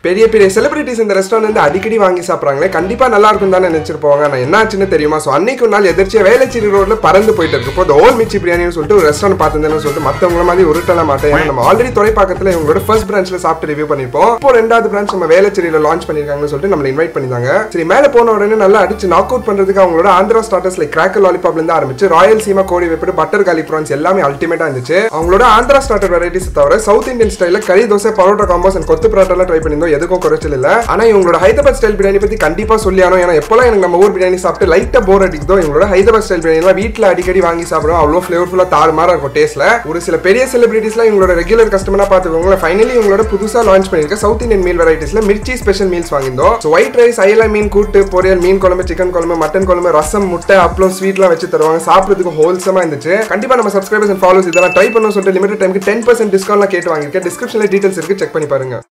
பெரிய பெரிய செலிபிரிட்டிஸ் இந்த ரெஸ்டாரண்ட் வந்து அடிக்கடி வாங்கி சாப்பிட்றாங்களே கண்டிப்பா நல்லா இருக்கும் தானே நினைச்சிருப்பாங்க நான் என்ன ஆச்சுன்னு தெரியுமா ஸோ அன்னைக்கு ஒரு நாள் எதிர்ச்சியா வேலைச்சேரி ரோட்ல பறந்து போயிட்டு இருக்கப்போ இந்த ஓல் மிச்சி பிரியாணின்னு சொல்லிட்டு ஒரு ரெஸ்டாரண்ட் பார்த்துருந்தேன்னு சொல்லிட்டு மத்தவங்கள மாதிரி உருட்டல மாட்டேன் ஏன்னா நம்ம ஆல்ரெடி தொலைப்பாக்கத்துல இவங்களோட ஃபர்ஸ்ட் பிரான்ச்ல சாப்பிட்டு ரிவ்யூ பண்ணிருப்போம் இப்போ ரெண்டாவது பிரான்ச் நம்ம வேலைச்சேரியில லான்ச் பண்ணிருக்காங்கன்னு சொல்லிட்டு நம்மள இன்வைட் பண்ணிருந்தாங்க சரி மேல போன உடனே நல்லா அடிச்சு நாக் அவுட் பண்றதுக்கு அவங்களோட ஆந்திரா ஸ்டார்டர்ஸ் லைக் கிராக்கர் லாலிபாப்ல இருந்து ஆரம்பிச்சு ராயல் சீமா கோடி வெப்படு பட்டர் காலி ப்ரான்ஸ் எல்லாமே அல்டிமேட்டா இருந்துச்சு அவங்களோட ஆந்திரா ஸ்டார்டர் வெரைட்டிஸ் தவிர சவுத் இந்தியன் ஸ்டைல கறி தோசை பரோட்டா காம்போஸ் அண்ட் கொத்து பரோட்டா ட்ரை பண்ணியிருந்தோம் எதுக்கும் குறைச்சல் இல்ல ஆனா இவங்களோட ஹைதராபாத் ஸ்டைல் பிரியாணி பத்தி கண்டிப்பா சொல்லி ஆனோம் ஏன்னா எப்பெல்லாம் எனக்கு நம்ம ஊர் பிரியாணி சாப்பிட்டு லைட்டா போர் அடிக்குதோ இவங்களோட ஹைதராபாத் ஸ்டைல் பிரியாணி எல்லாம் வீட்டுல அடிக்கடி வாங்கி சாப்பிடுவோம் அவ்வளோ ஃபிளேவர்ஃபுல்லா தாறுமாறா இருக்கும் டேஸ்ட்ல ஒரு சில பெரிய செலிபிரிட்டிஸ்லாம் இவங்களோட ரெகுலர் கஸ்டமரா பாத்துக்கோங்களேன் ஃபைனலி இவங்களோட புதுசா லான்ச் பண்ணிருக்க சவுத் இந்தியன் மீல் வெரைட்டிஸ்ல மிர்ச்சி ஸ்பெஷல் மீல்ஸ் வாங்கியிருந்தோம் ஸோ ஒயிட் ரைஸ் அயலா மீன் கூட்டு பொரியல் மீன் குழம்பு சிக்கன் குழம்பு மட்டன் குழம்பு ரசம் முட்டை அப்புறம் ஸ்வீட்லாம் வச்சு தருவாங்க சாப்பிடுறதுக்கு ஹோல்சமா இருந்துச்சு கண்டிப்பா நம்ம சப்ஸ்கிரைபர்ஸ் அண்ட் ஃபாலோஸ் இதெல்லாம் ட்ரை பண்ணணும் சொல்லிட்டு லிமிடெட் டைமுக்கு டென் பர்சன்ட் டிஸ்கவுண்ட்லாம் கேட்டு வாங்கியிருக்கேன் டிஸ்கிரிப்ஷன்ல டீடைல்ஸ் இருக்கு செக் பண்ணி பாருங்க